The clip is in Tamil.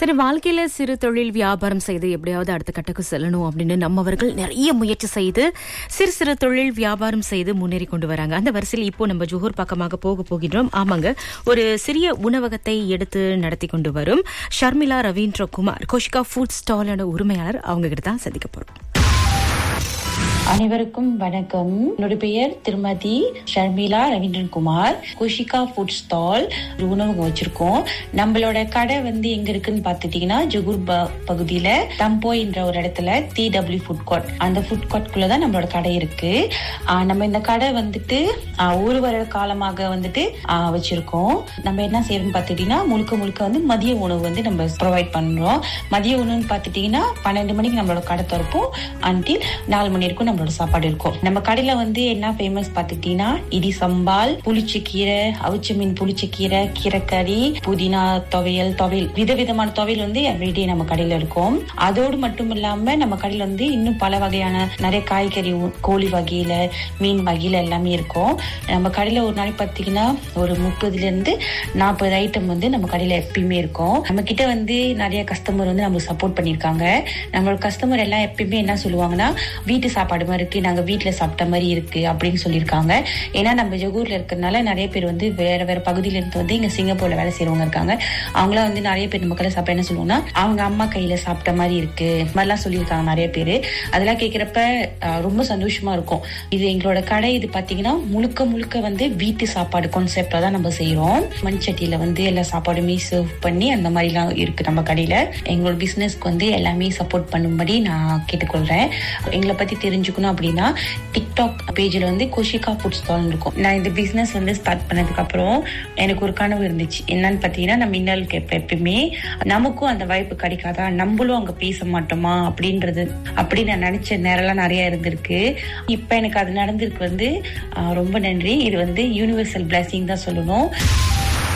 சரி வாழ்க்கையில சிறு தொழில் வியாபாரம் செய்து எப்படியாவது அடுத்த கட்டக்கு செல்லணும் அப்படின்னு நம்மவர்கள் நிறைய முயற்சி செய்து சிறு சிறு தொழில் வியாபாரம் செய்து முன்னேறி கொண்டு வராங்க அந்த வரிசையில் இப்போ நம்ம ஜோஹர் பக்கமாக போக போகின்றோம் ஆமாங்க ஒரு சிறிய உணவகத்தை எடுத்து நடத்தி கொண்டு வரும் ஷர்மிளா ரவீந்திர குமார் கோஷிகா ஃபுட் ஸ்டாலோட உரிமையாளர் அவங்க கிட்ட தான் சந்திக்க போறோம் அனைவருக்கும் வணக்கம் என்னோட பெயர் திருமதி ஷர்மிளா ரவீந்திரன் குமார் குஷிகா ஃபுட் ஸ்டால் ஒரு உணவகம் வச்சிருக்கோம் நம்மளோட கடை வந்து எங்க இருக்குன்னு பாத்துட்டீங்கன்னா ஜுகூர் ப- பகுதியில தம்போய் என்ற ஒரு இடத்துல டி டபிள்யூ ஃபுட் கோர்ட் அந்த ஃபுட் கோர்ட்குள்ள தான் நம்மளோட கடை இருக்கு ஆஹ் நம்ம இந்த கடை வந்துட்டு ஆஹ் ஒரு வருட காலமாக வந்துட்டு ஆஹ் வச்சிருக்கோம் நம்ம என்ன செய்யறோம்னு பாத்துட்டீங்கன்னா முழுக்க முழுக்க வந்து மதிய உணவு வந்து நம்ம ப்ரொவைட் பண்றோம் மதிய உணவுன்னு பாத்துட்டீங்கன்னா பன்னெண்டு மணிக்கு நம்மளோட கடை திறப்போம் அன்டில் நாலு மணி வரைக்கும் நம்மளோட சாப்பாடு இருக்கும் நம்ம கடையில வந்து என்ன ஃபேமஸ் பாத்துக்கிட்டீங்கன்னா இடி சம்பால் புளிச்ச கீரை அவிச்ச மீன் புளிச்ச கீரை கீரைக்கறி புதினா துவையல் துவையல் விதவிதமான துவையல் வந்து எவ்ரிடே நம்ம கடையில இருக்கும் அதோடு மட்டும் இல்லாம நம்ம கடையில வந்து இன்னும் பல வகையான நிறைய காய்கறி உ- கோழி வகையில மீன் வகையில எல்லாமே இருக்கும் நம்ம கடையில ஒரு நாளைக்கு பாத்தீங்கன்னா ஒரு முப்பதுல இருந்து நாற்பது ஐட்டம் வந்து நம்ம கடையில எப்பயுமே இருக்கும் நம்ம கிட்ட வந்து நிறைய கஸ்டமர் வந்து நம்மளுக்கு சப்போர்ட் பண்ணிருக்காங்க நம்மளோட கஸ்டமர் எல்லாம் எப்பயுமே என்ன சொல்லுவாங்கன்னா வீட்டு சாப்பாடு மாதிரி இருக்கு நாங்க வீட்டுல சாப்பிட்ட மாதிரி இருக்கு அப்படின்னு சொல்லியிருக்காங்க ஏன்னா நம்ம ஜகூர்ல இருக்கிறதுனால நிறைய பேர் வந்து வேற வேற பகுதியில இருந்து வந்து இங்க சிங்கப்பூர்ல வேலை செய்யறவங்க இருக்காங்க அவங்களாம் வந்து நிறைய பேர் நம்ம கடை சாப்பிட என்ன சொல்லுவாங்கன்னா அவங்க அம்மா கையில சாப்பிட்ட மாதிரி இருக்கு இந்த மாதிரிலாம் சொல்லியிருக்காங்க நிறைய பேர் அதெல்லாம் கேட்கிறப்ப ஆஹ், ரொம்ப சந்தோஷமா இருக்கும் இது எங்களோட கடை இது பாத்தீங்கன்னா முழுக்க முழுக்க வந்து வீட்டு சாப்பாடு கான்செப்ட்ல தான் நம்ம செய்யறோம் மண் சட்டியில வந்து எல்லா சாப்பாடுமே சர்வ் பண்ணி அந்த மாதிரிலாம் இருக்கு நம்ம கடையில எங்களோட பிசினஸ்க்கு வந்து எல்லாமே சப்போர்ட் பண்ணும்படி நான் கேட்டுக்கொள்றேன் எங்களை பத்தி தெரிஞ்சுக்கணும் அப்படின்னா டிக்டாக் பேஜ்ல வந்து கோஷிகா ஃபுட் ஸ்டால் இருக்கும் நான் இந்த பிசினஸ் வந்து ஸ்டார்ட் பண்ணதுக்கு அப்புறம் எனக்கு ஒரு கனவு இருந்துச்சு என்னன்னு பாத்தீங்கன்னா நம்ம இன்னல் கேட்பேன் எப்பயுமே நமக்கும் அந்த வாய்ப்பு கிடைக்காதா நம்மளும் அங்க பேச மாட்டோமா அப்படின்றது அப்படி நான் நினைச்ச நேரம்லாம் நிறைய இருந்திருக்கு இப்ப எனக்கு அது நடந்திருக்கு வந்து ஆஹ், ரொம்ப நன்றி இது வந்து யூனிவர்சல் பிளஸிங் தான் சொல்லணும்